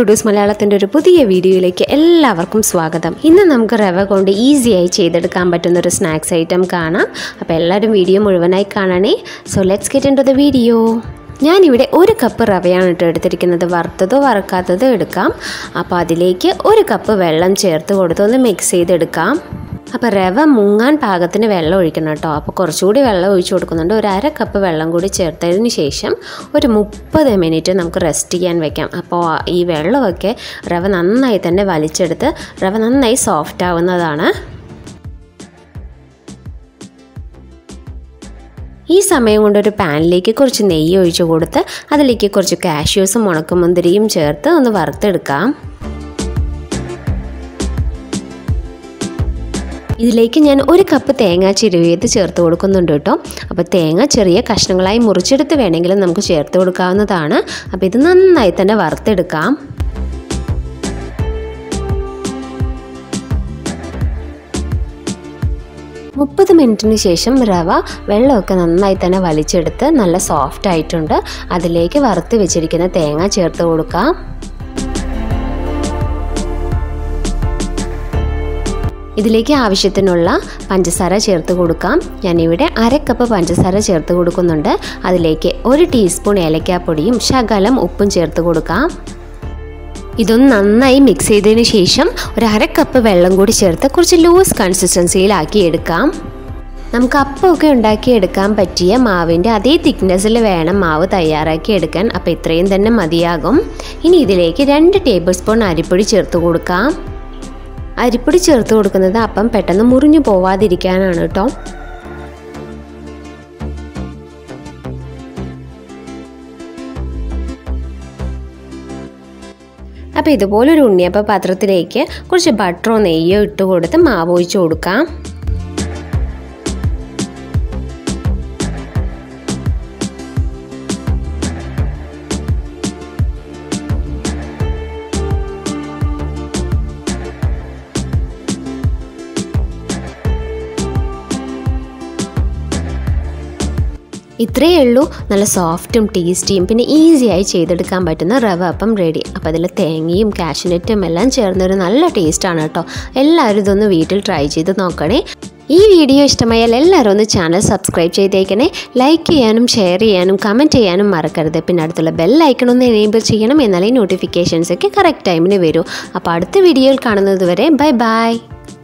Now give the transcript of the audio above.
ഡുഡൂസ് മലയാളത്തിൻ്റെ ഒരു പുതിയ വീഡിയോയിലേക്ക് എല്ലാവർക്കും സ്വാഗതം ഇന്ന് നമുക്ക് റവ കൊണ്ട് ഈസിയായി ചെയ്തെടുക്കാൻ പറ്റുന്ന ഒരു സ്നാക്സ് ഐറ്റം കാണാം അപ്പോൾ എല്ലാവരും വീഡിയോ മുഴുവനായി കാണണേ so let's get into the video വീഡിയോ ഞാനിവിടെ ഒരു കപ്പ് റവയാണ് ഇട്ട് എടുത്തിരിക്കുന്നത് വറുത്തതോ വറുക്കാത്തതോ എടുക്കാം അപ്പോൾ അതിലേക്ക് ഒരു കപ്പ് വെള്ളം ചേർത്ത് കൊടുത്ത് ഒന്ന് മിക്സ് ചെയ്തെടുക്കാം അപ്പോൾ റവ മുങ്ങാൻ പാകത്തിന് വെള്ളം ഒഴിക്കണം കേട്ടോ അപ്പോൾ കുറച്ചുകൂടി വെള്ളം ഒഴിച്ച് കൊടുക്കുന്നുണ്ട് ഒരു അര കപ്പ് വെള്ളം കൂടി ചേർത്തതിന് ശേഷം ഒരു മുപ്പത് മിനിറ്റ് നമുക്ക് റെസ്റ്റ് ചെയ്യാൻ വെക്കാം അപ്പോൾ ഈ വെള്ളമൊക്കെ റവ നന്നായി തന്നെ വലിച്ചെടുത്ത് റവ നന്നായി സോഫ്റ്റ് ആവുന്നതാണ് ഈ സമയം കൊണ്ട് ഒരു പാനിലേക്ക് കുറച്ച് നെയ്യ് ഒഴിച്ച് കൊടുത്ത് അതിലേക്ക് കുറച്ച് കാഷ്യൂസും ഉണക്കമുന്തിരിയും ചേർത്ത് ഒന്ന് വറുത്തെടുക്കാം ഇതിലേക്ക് ഞാൻ ഒരു കപ്പ് തേങ്ങ ചിരുവിയത് ചേർത്ത് കൊടുക്കുന്നുണ്ട് കേട്ടോ അപ്പോൾ തേങ്ങ ചെറിയ കഷ്ണങ്ങളായി മുറിച്ചെടുത്ത് വേണമെങ്കിലും നമുക്ക് ചേർത്ത് കൊടുക്കാവുന്നതാണ് അപ്പോൾ ഇത് നന്നായി തന്നെ വറുത്തെടുക്കാം മുപ്പത് മിനിറ്റിന് ശേഷം റവ വെള്ളമൊക്കെ നന്നായി തന്നെ വലിച്ചെടുത്ത് നല്ല സോഫ്റ്റ് ആയിട്ടുണ്ട് അതിലേക്ക് വറുത്ത് വെച്ചിരിക്കുന്ന തേങ്ങ ചേർത്ത് കൊടുക്കാം ഇതിലേക്ക് ആവശ്യത്തിനുള്ള പഞ്ചസാര ചേർത്ത് കൊടുക്കാം ഞാനിവിടെ അര കപ്പ് പഞ്ചസാര ചേർത്ത് കൊടുക്കുന്നുണ്ട് അതിലേക്ക് ഒരു ടീസ്പൂൺ ഏലക്കാപ്പൊടിയും ശകലം ഉപ്പും ചേർത്ത് കൊടുക്കാം ഇതൊന്ന് നന്നായി മിക്സ് ചെയ്തതിന് ശേഷം ഒരു അര കപ്പ് വെള്ളം കൂടി ചേർത്ത് കുറച്ച് ലൂസ് കൺസിസ്റ്റൻസിയിലാക്കി എടുക്കാം നമുക്ക് അപ്പമൊക്കെ ഉണ്ടാക്കി എടുക്കാൻ പറ്റിയ മാവിൻ്റെ അതേ തിക്നെസ്സിൽ വേണം മാവ് തയ്യാറാക്കി എടുക്കാൻ അപ്പോൾ ഇത്രയും തന്നെ മതിയാകും ഇനി ഇതിലേക്ക് രണ്ട് ടേബിൾ സ്പൂൺ അരിപ്പൊടി ചേർത്ത് കൊടുക്കാം അരിപ്പൊടി ചേർത്ത് കൊടുക്കുന്നത് അപ്പം പെട്ടെന്ന് മുറിഞ്ഞു പോവാതിരിക്കാനാണ് കേട്ടോ അപ്പോൾ ഇതുപോലൊരു ഉണ്ണിയപ്പ പാത്രത്തിലേക്ക് കുറച്ച് ബട്ടറോ നെയ്യോ ഇട്ട് കൊടുത്ത് മാവ് ഒഴിച്ച് കൊടുക്കാം ഇത്രയേ ഉള്ളൂ നല്ല സോഫ്റ്റും ടേസ്റ്റിയും പിന്നെ ഈസിയായി ചെയ്തെടുക്കാൻ പറ്റുന്ന റവ അപ്പം റെഡി അപ്പോൾ അതിൽ തേങ്ങയും കാഷ്നറ്റും എല്ലാം ചേർന്നൊരു നല്ല ടേസ്റ്റാണ് കേട്ടോ എല്ലാവരും ഇതൊന്ന് വീട്ടിൽ ട്രൈ ചെയ്ത് നോക്കണേ ഈ വീഡിയോ ഇഷ്ടമായാൽ എല്ലാവരും ഒന്ന് ചാനൽ സബ്സ്ക്രൈബ് ചെയ്തേക്കണേ ലൈക്ക് ചെയ്യാനും ഷെയർ ചെയ്യാനും കമൻറ്റ് ചെയ്യാനും മറക്കരുത് പിന്നെ അടുത്തുള്ള ബെൽ ഐക്കൺ ഒന്ന് എനേബിൾ ചെയ്യണം എന്നാലേ നോട്ടിഫിക്കേഷൻസ് ഒക്കെ കറക്റ്റ് ടൈമിന് വരൂ അപ്പോൾ അടുത്ത വീഡിയോയിൽ കാണുന്നത് വരെ ബൈ ബൈ